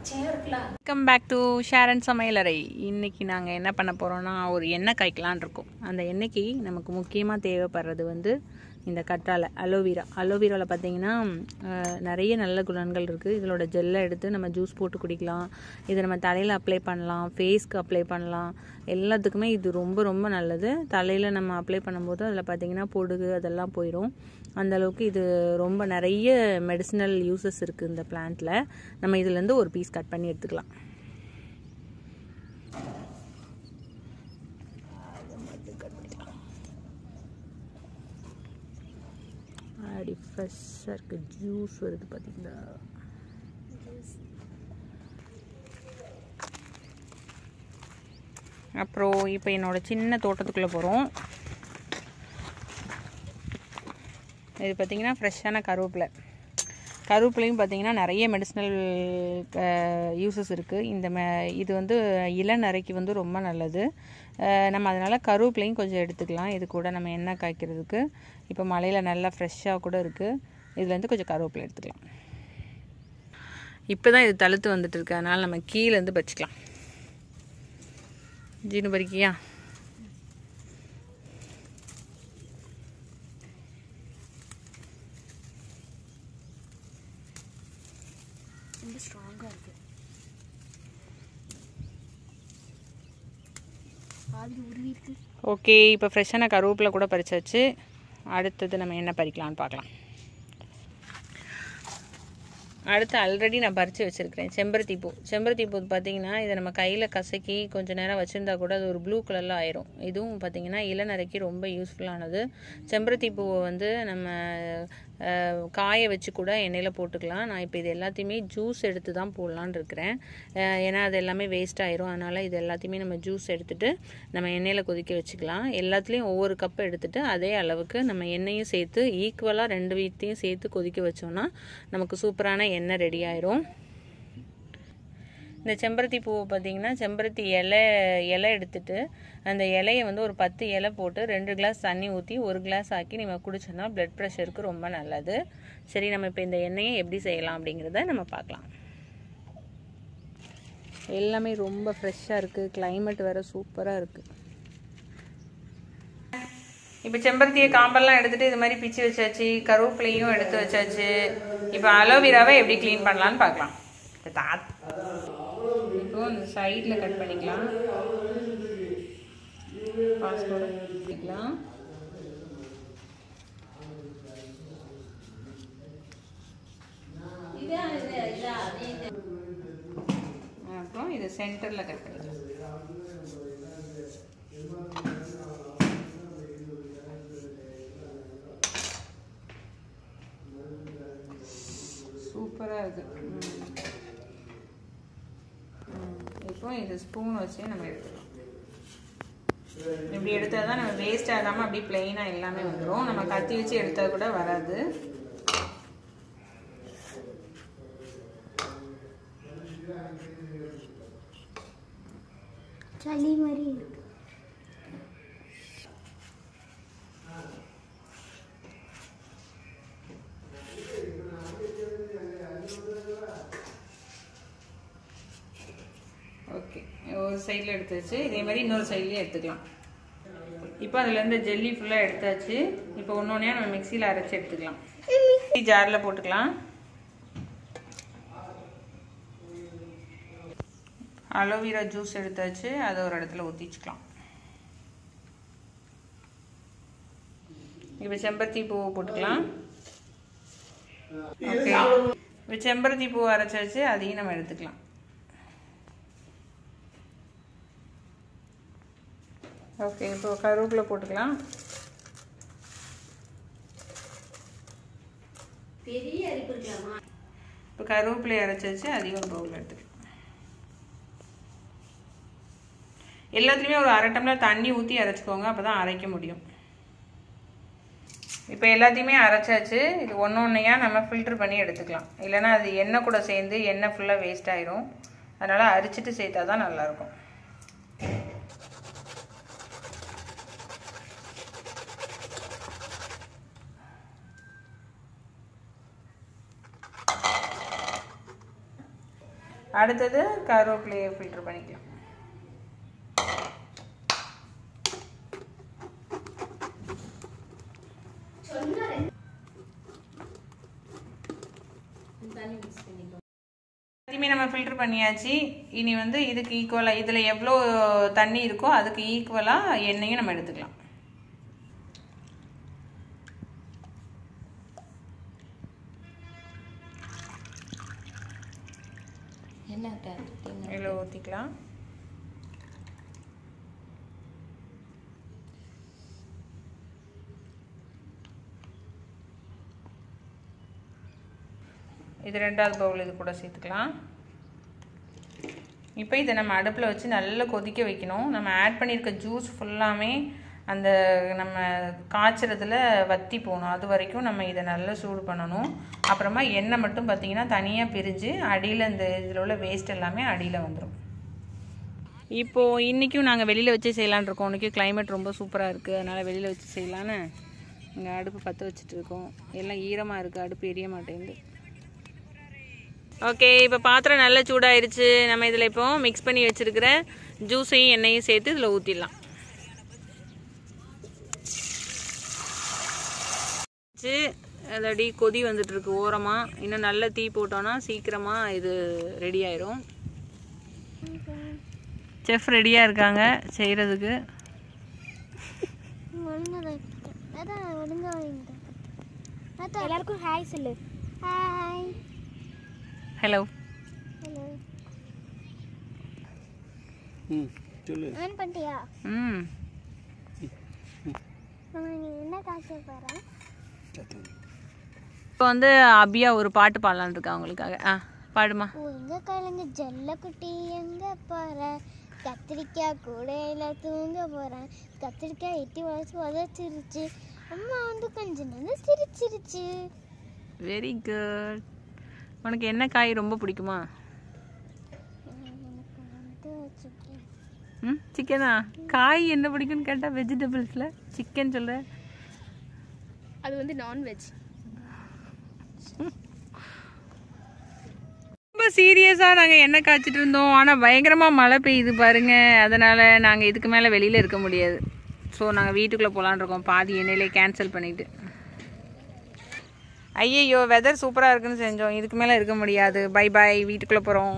பச்சையாக இருக்குல்ல welcome back to ஷேரன் சமையலறை இன்னைக்கு நாங்கள் என்ன பண்ண போகிறோம்னா ஒரு எண்ணெய் காய்க்கலான் இருக்கோம் அந்த எண்ணெய்க்கு நமக்கு முக்கியமாக தேவைப்படுறது வந்து இந்த கற்றாழை அலோவேரா அலோவேராவில் பார்த்தீங்கன்னா அஹ், நிறைய நல்ல குணங்கள் இருக்குது இதோட ஜெல்லை எடுத்து நம்ம ஜூஸ் போட்டு குடிக்கலாம் இதை நம்ம தலையில் அப்ளை பண்ணலாம் ஃபேஸ்க்கு அப்ளை பண்ணலாம் எல்லாத்துக்குமே இது ரொம்ப ரொம்ப நல்லது தலையில் நம்ம அப்ளை பண்ணும்போது அதில் பார்த்தீங்கன்னா பொடுகு அதெல்லாம் போயிடும் அந்த அளவுக்கு இது ரொம்ப நிறைய மெடிசினல் யூசஸ் இருக்குது இந்த பிளான்ட்டில் நம்ம இதுலேருந்து ஒரு பீஸ் கட் பண்ணி எடுத்துக்கலாம் அப்படி ஃப்ரெஷ்ஷாக இருக்குது ஜூஸ் வருது பார்த்தீங்களா அப்புறம் இப்போ என்னோட சின்ன தோட்டத்துக்குள்ளே போகிறோம் இது பார்த்தீங்கன்னா ஃப்ரெஷ்ஷான கருவேப்பிலை கருவேப்பிலையும் பார்த்தீங்கன்னா நிறைய மெடிசினல் யூசஸ் இருக்குது இந்த மெ இது வந்து இளநரைக்கு வந்து ரொம்ப நல்லது அஹ், நம்ம அதனால் கருவேப்பிலையும் கொஞ்சம் எடுத்துக்கலாம் இது கூட நம்ம எண்ணெய் காய்க்கிறதுக்கு இப்போ மழையில் நல்லா ஃப்ரெஷ்ஷாக கூட இருக்குது இதுலேருந்து கொஞ்சம் கருவேப்பிலை எடுத்துக்கலாம் இப்போ தான் இது தழுத்து வந்துட்டு இருக்கு அதனால் நம்ம கீழேருந்து பறிச்சுக்கலாம் ஜீனு பறிக்கியா ரொம்ப ஸ்ட்ராங்காக இருக்குது பாதி உருவி இருக்கு ஓகே இப்போ ஃப்ரெஷ்ஷான கருவேப்பிலை கூட பறிச்சாச்சு அடுத்தது நம்ம என்ன பறிக்கலாம்னு பார்க்கலாம் அடுத்து ஆல்ரெடி நான் பறித்து வச்சுருக்கிறேன் செம்பருத்தி பூ செம்பருத்தி பூ பார்த்தீங்கன்னா இதை நம்ம கையில் கசக்கி கொஞ்ச நேரம் வச்சுருந்தா கூட அது ஒரு ப்ளூ கலரில் ஆயிரும் இதுவும் பார்த்தீங்கன்னா இளநரைக்கு ரொம்ப யூஸ்ஃபுல்லானது செம்பருத்தி பூவை வந்து நம்ம அஹ், காய வச்சு கூட எண்ணெயில் போட்டுக்கலாம் நான் இப்போ இது எல்லாத்தையுமே ஜூஸ் எடுத்து தான் போடலான்னு இருக்கிறேன் அஹ், ஏன்னா அது எல்லாமே வேஸ்ட் ஆயிரும் அதனால் இது எல்லாத்தையுமே நம்ம ஜூஸ் எடுத்துட்டு நம்ம எண்ணெயில் கொதிக்க வச்சுக்கலாம் எல்லாத்துலேயும் ஒவ்வொரு கப் எடுத்துட்டு அதே அளவுக்கு நம்ம எண்ணெயும் சேர்த்து ஈக்குவலாக ரெண்டு வீட்டையும் சேர்த்து கொதிக்க வச்சோம்னா நமக்கு சூப்பரான எண்ணெய் ரெடி ஆயிரும் இந்த செம்பருத்தி பூவை பார்த்தீங்கன்னா செம்பருத்தி இலை இலை எடுத்துட்டு அந்த இலையை வந்து ஒரு பத்து இலை போட்டு ரெண்டு கிளாஸ் தண்ணி ஊற்றி ஒரு கிளாஸ் ஆக்கி நம்ம குடிச்சோன்னா பிளட் ப்ரெஷருக்கு ரொம்ப நல்லது சரி நம்ம இப்போ இந்த எண்ணெயை எப்படி செய்யலாம் அப்படிங்கிறத நம்ம பார்க்கலாம் எல்லாமே ரொம்ப ஃப்ரெஷ்ஷாக இருக்குது climate வேறு சூப்பராக இருக்குது இப்போ செம்பருத்தியை காம்பெல்லாம் எடுத்துட்டு இது மாதிரி பிச்சு வச்சாச்சு கருவேப்பிலையும் எடுத்து வச்சாச்சு இப்போ அலோவேராவை எப்படி க்ளீன் பண்ணலான்னு பார்க்கலாம் இப்போ தாத் இப்போ இந்த சைடில் கட் பண்ணிக்கலாம் பாஸ்போர்ட் பண்ணிக்கலாம் அப்புறம் இது சென்டரில் கட் பண்ணிக்கலாம் சூப்பராக இருக்குது இப்போ இது ஸ்பூன் வச்சு நம்ம எடுத்துக்கலாம் இப்படி எடுத்தால் தான் நம்ம வேஸ்ட் ஆகாமல் அப்படியே பிளெயினாக எல்லாமே வந்துடும் நம்ம கத்தி வச்சு எடுத்தால் கூட வராது சளி மாதிரி இருக்கு ஓகே ஒரு சைடில் எடுத்தாச்சு இதே மாதிரி இன்னொரு சைட்லேயும் எடுத்துக்கலாம் இப்போ அதுலேருந்து ஜெல்லி ஃபுல்லாக எடுத்தாச்சு இப்போ ஒன்று ஒன்றையாக நம்ம மிக்சியில் அரைச்சி எடுத்துக்கலாம் மிக்ஸி ஜாரில் போட்டுக்கலாம் அலோவேரா ஜூஸ் எடுத்தாச்சு அதை ஒரு இடத்துல ஊற்றிச்சுக்கலாம் இப்போ செம்பருத்தி பூவை போட்டுக்கலாம் ஓகே இப்போ செம்பருத்தி பூவை அரைச்சாச்சு அதையும் நம்ம எடுத்துக்கலாம் ஓகே இப்போ கருவேப்பிலை போட்டுக்கலாம் பெரிய அரிப்பு இருக்கலாமா இப்போ கருவேப்பிலை அரைச்சாச்சு அதையும் ஒரு பவுல் எடுத்துக்கலாம் எல்லாத்துலேயுமே ஒரு அரை டம்ளர் தண்ணி ஊற்றி அரைச்சிக்கோங்க அப்போ தான் அரைக்க முடியும் இப்போ எல்லாத்தையுமே அரைச்சாச்சு இது ஒன்று ஒன்றையாக நம்ம ஃபில்டர் பண்ணி எடுத்துக்கலாம் இல்லைன்னா அது எண்ணெய் கூட சேர்ந்து எண்ணெய் ஃபுல்லாக வேஸ்ட் ஆயிரும் அதனால் அரிச்சிட்டு சேர்த்தா தான் நல்லாயிருக்கும் அடுத்தது கருவேப்பிலையை ஃபில்டர் பண்ணிக்கலாம் எல்லாத்தையுமே நம்ம ஃபில்டர் பண்ணியாச்சு இனி வந்து இதுக்கு ஈக்குவலாக இதில் எவ்வளோ தண்ணி இருக்கோ அதுக்கு ஈக்குவலாக எண்ணெயும் நம்ம எடுத்துக்கலாம் என்ன இதில் ஊற்றிக்கலாம் இது ரெண்டாவது பவுல் இது கூட சேர்த்துக்கலாம் இப்போ இதை நம்ம அடுப்பில் வச்சு நல்லா கொதிக்க வைக்கணும் நம்ம ஆட் பண்ணியிருக்க ஜூஸ் ஃபுல்லாமே அந்த நம்ம காய்ச்சறதுல வத்தி போகணும் அது வரைக்கும் நம்ம இதை நல்லா சூடு பண்ணணும் அப்புறமா எண்ணெய் மட்டும் பார்த்திங்கன்னா தனியாக பிரிஞ்சு அடியில் இந்த இதில் உள்ள வேஸ்ட் எல்லாமே அடியில் வந்துடும் இப்போது இன்றைக்கும் நாங்கள் வெளியில் வச்சு செய்யலான்னு இருக்கோம் இன்றைக்கி கிளைமேட் ரொம்ப சூப்பராக இருக்குது அதனால் வெளியில் வச்சு செய்யலான்னு இங்கே அடுப்பு பற்ற வச்சுட்டு இருக்கோம் எல்லாம் ஈரமாக இருக்குது அடுப்பு எரிய மாட்டேங்குது ஓகே இப்போ பாத்திரம் நல்லா சூடாயிருச்சு நம்ம இதில் இப்போ மிக்ஸ் பண்ணி வச்சுருக்கிற ஜூஸையும் எண்ணெயும் சேர்த்து இதில் ஊற்றிடலாம் வச்சு அது அடி கொதி வந்துட்டு இருக்கு ஓரமாக இன்னும் நல்ல தீ போட்டோன்னா சீக்கிரமாக இது ரெடி ஆயிரும் செஃப் ரெடியாக இருக்காங்க செய்கிறதுக்கு எல்லாருக்கும் ஹாய் சொல்லு ஹாய் ஹலோ ஹலோ ம் சொல்லு ஆன் பண்ணிட்டியா ம் நீ என்ன காசு போகிறேன் இப்போ வந்து அபியா ஒரு பாட்டு பாடலான்னு இருக்கா அவங்களுக்காக ஆ பாடுமா ஓ எங்க கலங்க ஜல்லக்குட்டி எங்க போற கத்திரிக்காய் கூடையில தூங்க போறேன் கத்திரிக்காய் எட்டி வளர்ச்சி உதச்சிருச்சு அம்மா வந்து கொஞ்ச நேரம் சிரிச்சிருச்சு வெரி குட் உனக்கு என்ன காய் ரொம்ப பிடிக்குமா எனக்கு வந்து chicken. ம் சிக்கனா காய் என்ன பிடிக்கும்னு கேட்டால் வெஜிடபிள்ஸில் சிக்கன் சொல்கிற அது வந்து நான்வெஜ் ரொம்ப சீரியஸாக நாங்கள் எண்ணெய் காய்ச்சிட்டு இருந்தோம் ஆனால் பயங்கரமாக மழை பெய்யுது பாருங்க அதனால் நாங்கள் இதுக்கு மேலே வெளியில் இருக்க முடியாது ஸோ நாங்கள் வீட்டுக்குள்ளே போகலான்னு இருக்கோம் பாதி எண்ணெயிலே கேன்சல் பண்ணிவிட்டு ஐயையோ வெதர் சூப்பராக இருக்குன்னு செஞ்சோம் இதுக்கு மேலே இருக்க முடியாது பை பை வீட்டுக்குள்ளே போகிறோம்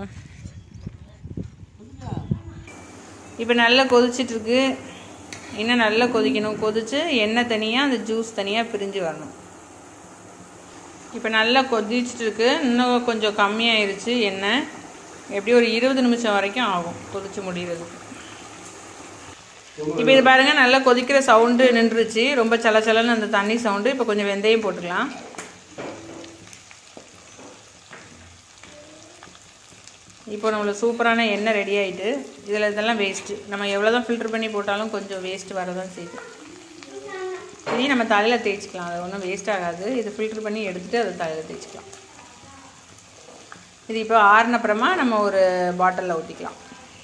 இப்போ நல்லா கொதிச்சிட்டு இருக்கு இன்னும் நல்லா கொதிக்கணும் கொதிச்சு எண்ணெய் தனியாக அந்த ஜூஸ் தனியாக பிரிஞ்சு வரணும் இப்போ நல்லா கொதிச்சிட்டு இருக்கு இன்னும் கொஞ்சம் கம்மியாயிருச்சு எண்ணெய் எப்படியும் ஒரு இருபது நிமிஷம் வரைக்கும் ஆகும் கொதிச்சு முடிகிறதுக்கு இப்போ இது பாருங்க நல்லா கொதிக்கிற சவுண்டு நின்றுச்சு ரொம்ப சலச்சலன்னு அந்த தண்ணி சவுண்டு இப்போ கொஞ்சம் வெந்தயம் போட்டுக்கலாம் இப்போ நம்மளுக்கு சூப்பரான எண்ணெய் ரெடி ஆயிட்டு இதில் இதெல்லாம் வேஸ்ட்டு நம்ம எவ்வளோ தான் ஃபில்டர் பண்ணி போட்டாலும் கொஞ்சம் வேஸ்ட் வரதான் செய்யுது இதையும் நம்ம தலையில் தேய்ச்சிக்கலாம் அது ஒன்றும் வேஸ்ட் ஆகாது இது ஃபில்டர் பண்ணி எடுத்துகிட்டு அதை தலையில் தேய்ச்சிக்கலாம் இது இப்போ ஆறுனப்புறமா நம்ம ஒரு பாட்டிலில் ஊற்றிக்கலாம்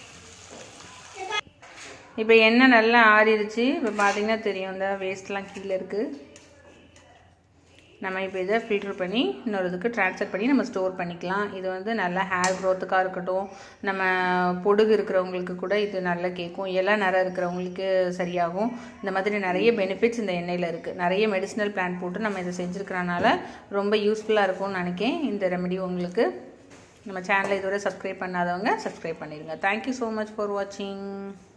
இப்போ எண்ணெய் நல்லா ஆறிடுச்சு இப்போ பார்த்தீங்கன்னா தெரியும் இந்த வேஸ்ட்லாம் கீழே இருக்குது நம்ம இப்போ இதை ஃபில்டர் பண்ணி இன்னொரு இதுக்கு ட்ரான்ஸ்ஃபர் பண்ணி நம்ம ஸ்டோர் பண்ணிக்கலாம் இது வந்து நல்ல ஹேர் க்ரோத்துக்காக இருக்கட்டும் நம்ம பொடுகு இருக்கிறவங்களுக்கு கூட இது நல்லா கேட்கும் இலை நிறம் இருக்கிறவங்களுக்கு சரியாகும் இந்த மாதிரி நிறைய பெனிஃபிட்ஸ் இந்த எண்ணெயில் இருக்குது நிறைய மெடிசினல் பிளான் போட்டு நம்ம இதை செஞ்சுருக்கிறனால ரொம்ப யூஸ்ஃபுல்லாக இருக்கும்னு நினைக்கேன் இந்த ரெமெடி உங்களுக்கு நம்ம சேனலை இதுவரை சப்ஸ்கிரைப் பண்ணாதவங்க சப்ஸ்கிரைப் பண்ணிடுங்க தேங்க்யூ ஸோ மச் ஃபார் வாட்சிங்